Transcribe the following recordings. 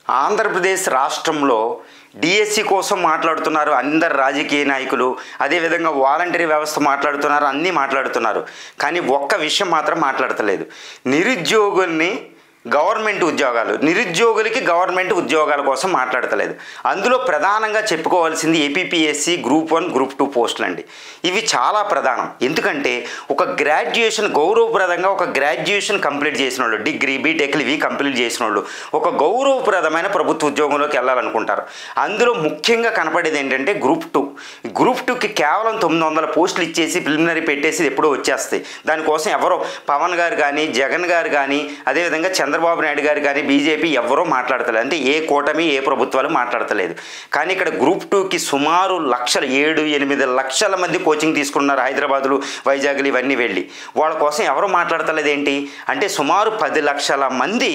ఆంధ్రప్రదేశ్ రాష్ట్రంలో డిఎస్సి కోసం మాట్లాడుతున్నారు అందరు రాజకీయ నాయకులు అదేవిధంగా వాలంటరీ వ్యవస్థ మాట్లాడుతున్నారు అన్నీ మాట్లాడుతున్నారు కానీ ఒక్క విషయం మాత్రం మాట్లాడతలేదు నిరుద్యోగుల్ని గవర్నమెంట్ ఉద్యోగాలు నిరుద్యోగులకి గవర్నమెంట్ ఉద్యోగాల కోసం మాట్లాడతలేదు అందులో ప్రధానంగా చెప్పుకోవాల్సింది APPSC group one group two పోస్టులు అండి ఇవి చాలా ప్రధానం ఎందుకంటే ఒక గ్రాడ్యుయేషన్ గౌరవప్రదంగా ఒక గ్రాడ్యుయేషన్ కంప్లీట్ చేసిన వాళ్ళు డిగ్రీ బీటెక్లు ఇవి కంప్లీట్ చేసిన వాళ్ళు ఒక గౌరవప్రదమైన ప్రభుత్వ ఉద్యోగంలోకి వెళ్ళాలనుకుంటారు అందులో ముఖ్యంగా కనపడేది ఏంటంటే గ్రూప్ టూ గ్రూప్ టూకి కేవలం తొమ్మిది వందల పోస్టులు ఇచ్చేసి ప్రిలిమినరీ పెట్టేసి ఎప్పుడో వచ్చేస్తాయి దానికోసం ఎవరో పవన్ గారు కానీ జగన్ గారు కానీ అదేవిధంగా చంద్రబాబు నాయుడు గారు కానీ బీజేపీ ఎవరో మాట్లాడతలేదు అంటే ఏ కూటమి ఏ ప్రభుత్వాలు మాట్లాడతలేదు కానీ ఇక్కడ గ్రూప్ టూకి సుమారు లక్షల ఏడు ఎనిమిది లక్షల మంది కోచింగ్ తీసుకున్నారు హైదరాబాదులు వైజాగ్లు ఇవన్నీ వెళ్ళి వాళ్ళ కోసం ఎవరు మాట్లాడతలేదు ఏంటి అంటే సుమారు పది లక్షల మంది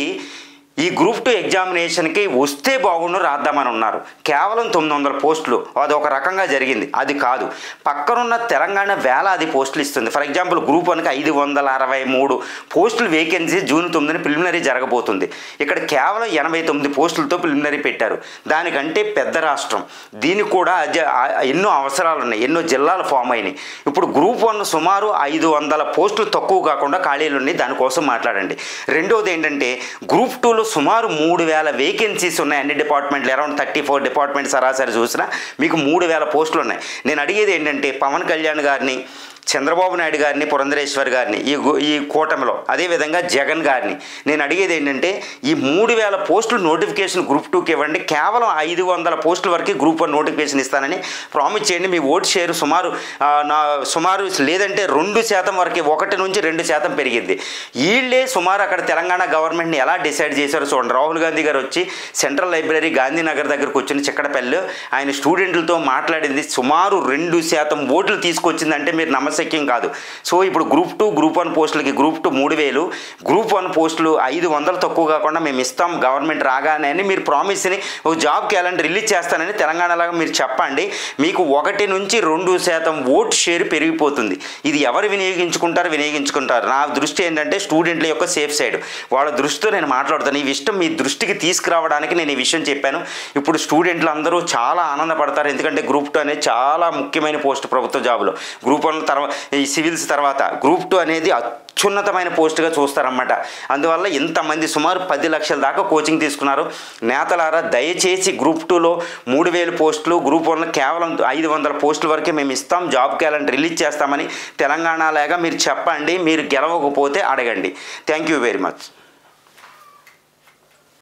ఈ గ్రూప్ టూ ఎగ్జామినేషన్కి వస్తే బాగుండు రాద్దామని ఉన్నారు కేవలం తొమ్మిది వందల పోస్టులు అది ఒక రకంగా జరిగింది అది కాదు పక్కనున్న తెలంగాణ వేలాది పోస్టులు ఇస్తుంది ఫర్ ఎగ్జాంపుల్ గ్రూప్ వన్కి ఐదు వందల అరవై మూడు పోస్టులు వేకెన్సీ జూన్ తొమ్మిదిని ప్రిలిమినరీ జరగబోతుంది ఇక్కడ కేవలం ఎనభై తొమ్మిది పోస్టులతో ప్రిలిమినరీ పెట్టారు దానికంటే పెద్ద రాష్ట్రం దీనికి కూడా అజ- ఆ- ఎన్నో అవసరాలు ఉన్నాయి ఎన్నో జిల్లాలు ఫామ్ అయినాయి ఇప్పుడు గ్రూప్ వన్ సుమారు ఐదు వందల పోస్టులు తక్కువ కాకుండా ఖాళీలు ఉన్నాయి దానికోసం మాట్లాడండి రెండోది ఏంటంటే గ్రూప్ టూలో సుమారు మూడు వేల వేకెన్సీస్ ఉన్నాయి అన్ని డిపార్ట్మెంట్లు అరౌండ్ థర్టీ ఫోర్ డిపార్ట్మెంట్ సరాసరి చూసినా మీకు మూడు వేల పోస్టులు ఉన్నాయి నేను అడిగేది ఏంటంటే పవన్ కళ్యాణ్ గారిని చంద్రబాబు నాయుడు గారిని పురంధరేశ్వర్ గారిని ఈ గు- ఈ కూటమిలో అదేవిధంగా జగన్ గారిని నేను అడిగేది ఏంటంటే ఈ మూడు వేల పోస్టులు నోటిఫికేషన్ గ్రూప్ టూకి ఇవ్వండి కేవలం ఐదు వందల పోస్టుల వరకు గ్రూప్ వన్ నోటిఫికేషన్ ఇస్తానని ప్రామిస్ చేయండి మీ ఓటు షేర్ సుమారు ఆ, నా సుమారు లేదంటే రెండు శాతం వరకు ఒకటి నుంచి రెండు శాతం పెరిగింది వీళ్ళే సుమారు అక్కడ తెలంగాణ గవర్నమెంట్ని ఎలా డిసైడ్ చేశారో చూడండి రాహుల్ గాంధీ గారు వచ్చి సెంట్రల్ లైబ్రరీ గాంధీనగర్ దగ్గరకు వచ్చిన చిక్కడపల్లి ఆయన స్టూడెంట్లతో మాట్లాడింది సుమారు రెండు శాతం ఓట్లు తీసుకొచ్చిందంటే మీరు నమ్మశక్యం కాదు సో ఇప్పుడు గ్రూప్ టూ గ్రూప్ వన్ పోస్టులకి గ్రూప్ టూ మూడు వేలు గ్రూప్ వన్ పోస్టులు ఐదు వందలు తక్కువ కాకుండా మేము ఇస్తాం గవర్నమెంట్ రాగానే అని మీరు ప్రామిస్ని ఒక జాబ్ క్యాలెండర్ రిలీజ్ చేస్తానని తెలంగాణలాగా మీరు చెప్పండి మీకు ఒకటి నుంచి రెండు శాతం ఓట్ షేర్ పెరిగిపోతుంది ఇది ఎవరు వినియోగించుకుంటారు వినియోగించుకుంటారు నా దృష్టి ఏంటంటే స్టూడెంట్ల యొక్క సేఫ్ సైడ్ వాళ్ళ దృష్టితో నేను మాట్లాడుతాను ఈ విషయం మీ దృష్టికి తీసుకురావడానికి నేను ఈ విషయం చెప్పాను ఇప్పుడు స్టూడెంట్లు అందరూ చాలా ఆనందపడతారు ఎందుకంటే గ్రూప్ టూ అనేది చాలా ముఖ్యమైన పోస్ట్ ప్రభుత్వ జాబులో గ్రూప్ వన్ తర్వాత ఈ సివిల్స్ తర్వాత గ్రూప్ టూ అనేది అత్యున్నతమైన పోస్ట్గా చూస్తారన్నమాట అందువల్ల ఇంతమంది సుమారు పది లక్షల దాకా కోచింగ్ తీసుకున్నారు నేతలారా దయచేసి గ్రూప్ టూలో మూడు వేలు పోస్టులు గ్రూప్ వన్లో కేవలం ఐదు వందల పోస్టుల వరకే మేము ఇస్తాం జాబ్ క్యాలెండర్ రిలీజ్ చేస్తామని తెలంగాణ లాగా మీరు చెప్పండి మీరు గెలవకపోతే అడగండి థ్యాంక్ యూ వెరీ మచ్